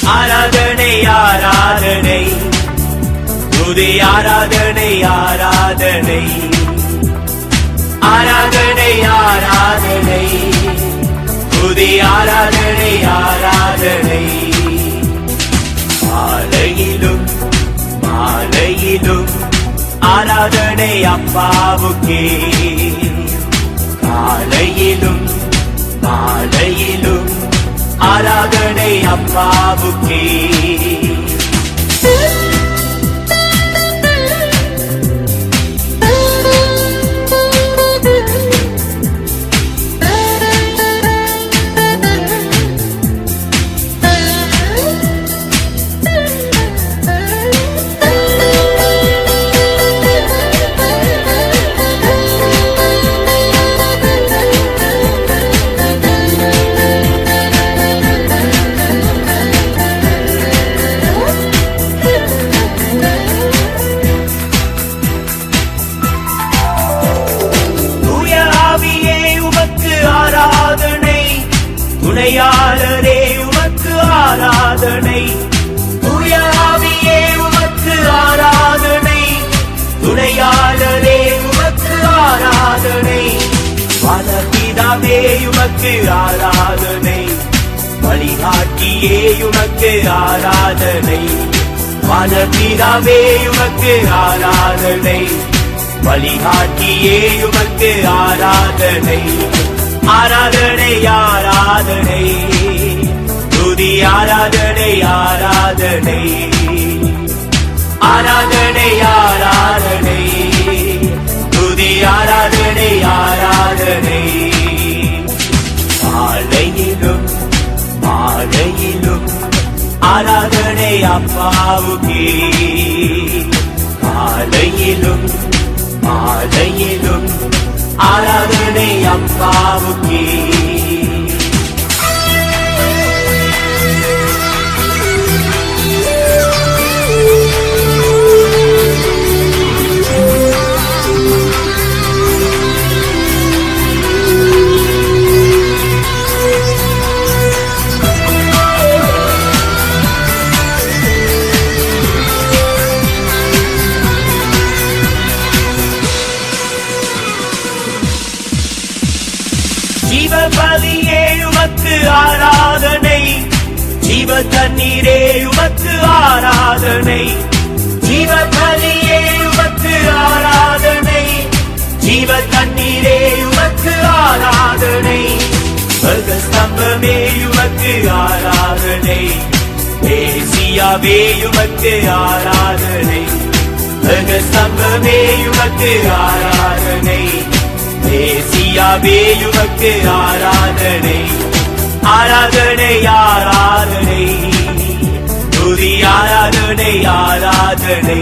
ஆராதனை ஆராதனை துதி ஆராதனை ஆராதனை ஆராதனை ஆராதனை துதி ஆராதனை ஆராதனை மாலையிலும் மாலையிலும் ஆராதனை அப்பாவுக்கே காலையிலும் மாலையிலும் ஆராதனை அப்பாவுக்கே தூய ஆவியே உமக்கு ஆராதனை துணையாளரே உமக்கு ஆராதனை தூய ஆவியே உமக்கு ஆராதனை துணையாளரே உமக்கு ஆராதனை வளர்த்திதாவே உமக்கு ஆராதனை வழிகாட்டியே உமக்கு ஆராதனை வளர்த்திதாவே உமக்கு ஆராதனை வழிகாட்டியே உமக்கு ஆராதனை ஆராதனை ஆராதனை துதி ஆராதனை ஆராதனை ஆராதனை ஆராதனை துதி ஆராதனை ஆராதனை மாலையிலும் மாலையிலும் ஆராதனை அப்பாவுக்கே காலையிலும் மாலையிலும் ஆராதனை அப்பாவுக்கே ஜீவ பலியே உமக்கு ஆராதனை ஜீவ தண்ணீரே உமக்கு ஆராதனை ஜீவ பலியே உமக்கு ஆராதனை ஜீவ தண்ணீரே உமக்கு ஆராதனை சொர்க்க ஸ்தம்பமே உமக்கு ஆராதனை தேசியாவே உமக்கு ஆராதனை சொர்க்க ஸ்தம்பமே உமக்கு ஆராதனை தேசியாவே உமக்கு ஆராதனை ஆராதனை ஆராதனை துதி ஆராதனை ஆராதனை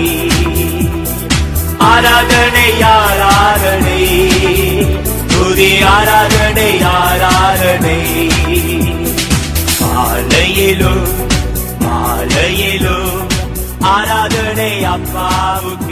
ஆராதனை ஆராதனை துதி ஆராதனை ஆராதனை மாலையிலும் மாலையிலும் ஆராதனை அப்பாவுக்கு